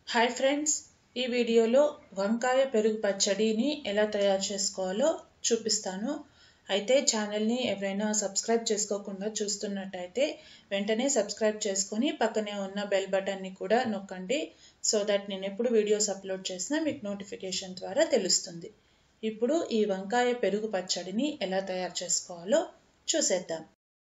hi friends ఈ వీడియోలో వంకాయ పెరుగు పచ్చడిని ఎలా తయారు చేసుకోవాలో చూపిస్తాను అయితే ఛానల్ని ఎవరైనా సబ్స్క్రైబ్ చేసుకోకుండా చూస్తున్నట్టయితే వెంటనే సబ్స్క్రైబ్ చేసుకొని పక్కనే ఉన్న బెల్ బటన్ని కూడా నొక్కండి సో దట్ నేను ఎప్పుడు వీడియోస్ అప్లోడ్ చేసినా మీకు నోటిఫికేషన్ ద్వారా తెలుస్తుంది ఇప్పుడు ఈ వంకాయ పెరుగు పచ్చడిని ఎలా తయారు చేసుకోవాలో చూసేద్దాం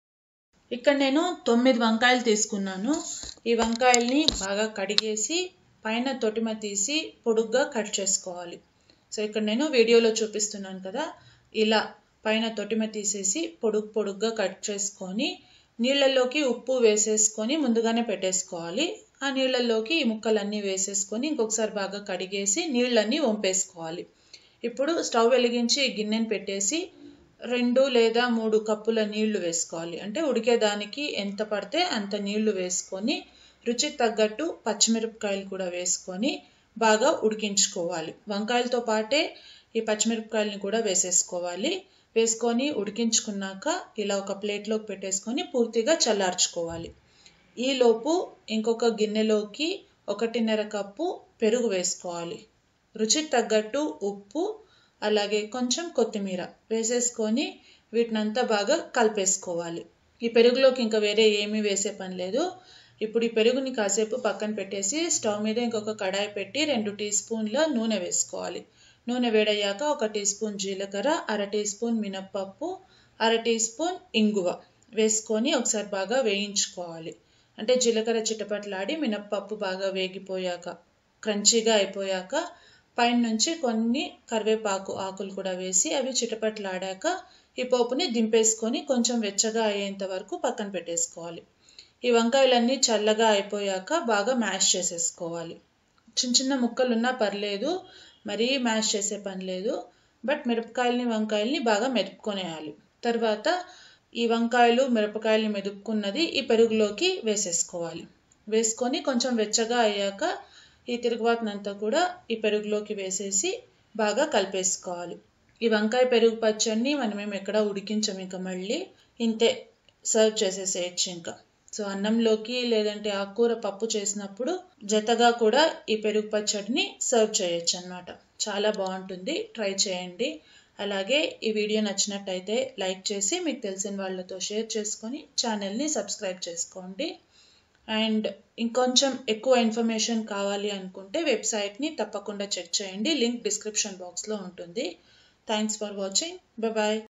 ఇక్కడ నేను తొమ్మిది వంకాయలు తీసుకున్నాను ఈ వంకాయల్ని బాగా కడిగేసి పైన తొటిమ తీసి పొడుగ్గా కట్ చేసుకోవాలి సో ఇక్కడ నేను వీడియోలో చూపిస్తున్నాను కదా ఇలా పైన తొటిమ తీసేసి పొడుగు పొడుగ్గా కట్ చేసుకొని నీళ్ళల్లోకి ఉప్పు వేసేసుకొని ముందుగానే పెట్టేసుకోవాలి ఆ నీళ్ళల్లోకి ఈ ముక్కలన్నీ వేసేసుకొని ఇంకొకసారి బాగా కడిగేసి నీళ్ళన్నీ వంపేసుకోవాలి ఇప్పుడు స్టవ్ వెలిగించి గిన్నెని పెట్టేసి రెండు లేదా మూడు కప్పుల నీళ్లు వేసుకోవాలి అంటే ఉడికేదానికి ఎంత పడితే అంత నీళ్లు వేసుకొని రుచికి తగ్గట్టు పచ్చిమిరపకాయలు కూడా వేసుకొని బాగా ఉడికించుకోవాలి వంకాయలతో పాటే ఈ పచ్చిమిరపకాయలని కూడా వేసేసుకోవాలి వేసుకొని ఉడికించుకున్నాక ఇలా ఒక ప్లేట్లోకి పెట్టేసుకొని పూర్తిగా చల్లార్చుకోవాలి ఈలోపు ఇంకొక గిన్నెలోకి ఒకటిన్నర కప్పు పెరుగు వేసుకోవాలి రుచికి తగ్గట్టు ఉప్పు అలాగే కొంచెం కొత్తిమీర వేసేసుకొని వీటినంతా బాగా కలిపేసుకోవాలి ఈ పెరుగులోకి ఇంకా వేరే ఏమీ వేసే పని లేదు ఇప్పుడు ఈ పెరుగుని కాసేపు పక్కన పెట్టేసి స్టవ్ మీద ఇంకొక కడాయి పెట్టి రెండు టీ స్పూన్ల నూనె వేసుకోవాలి నూనె వేడయ్యాక ఒక టీ స్పూన్ జీలకర్ర అర టీ స్పూన్ మినప్పప్పు అర టీ స్పూన్ ఇంగువ వేసుకొని ఒకసారి బాగా వేయించుకోవాలి అంటే జీలకర్ర చిటపట్లాడి మినప్పప్పు బాగా వేగిపోయాక క్రంచీగా అయిపోయాక పైన నుంచి కొన్ని కరివేపాకు ఆకులు కూడా వేసి అవి చిటపట్లాడాక ఈ పోపుని దింపేసుకొని కొంచెం వెచ్చగా అయ్యేంత వరకు పక్కన పెట్టేసుకోవాలి ఈ వంకాయలన్నీ చల్లగా అయిపోయాక బాగా మ్యాష్ చేసేసుకోవాలి చిన్న చిన్న ముక్కలు ఉన్నా పర్లేదు మరీ మ్యాష్ చేసే పని లేదు బట్ మిరపకాయలని వంకాయల్ని బాగా మెదుపుకొనేయాలి తర్వాత ఈ వంకాయలు మిరపకాయల్ని మెదుపుకున్నది ఈ పెరుగులోకి వేసేసుకోవాలి వేసుకొని కొంచెం వెచ్చగా అయ్యాక ఈ తిరుగుబాటునంతా కూడా ఈ పెరుగులోకి వేసేసి బాగా కలిపేసుకోవాలి ఈ వంకాయ పెరుగు పచ్చడిని మనమేం ఎక్కడ ఉడికించం ఇంకా మళ్ళీ ఇంతే సర్వ్ చేసేసేయచ్చు ఇంకా సో అన్నంలోకి లేదంటే ఆకుకూర పప్పు చేసినప్పుడు జతగా కూడా ఈ పెరుగు పచ్చడిని సర్వ్ చేయొచ్చు అనమాట చాలా బాగుంటుంది ట్రై చేయండి అలాగే ఈ వీడియో నచ్చినట్టయితే లైక్ చేసి మీకు తెలిసిన వాళ్ళతో షేర్ చేసుకొని ఛానల్ని సబ్స్క్రైబ్ చేసుకోండి అండ్ ఇంకొంచెం ఎక్కువ ఇన్ఫర్మేషన్ కావాలి అనుకుంటే వెబ్సైట్ని తప్పకుండా చెక్ చేయండి లింక్ డిస్క్రిప్షన్ బాక్స్లో ఉంటుంది థ్యాంక్స్ ఫర్ వాచింగ్ బాయ్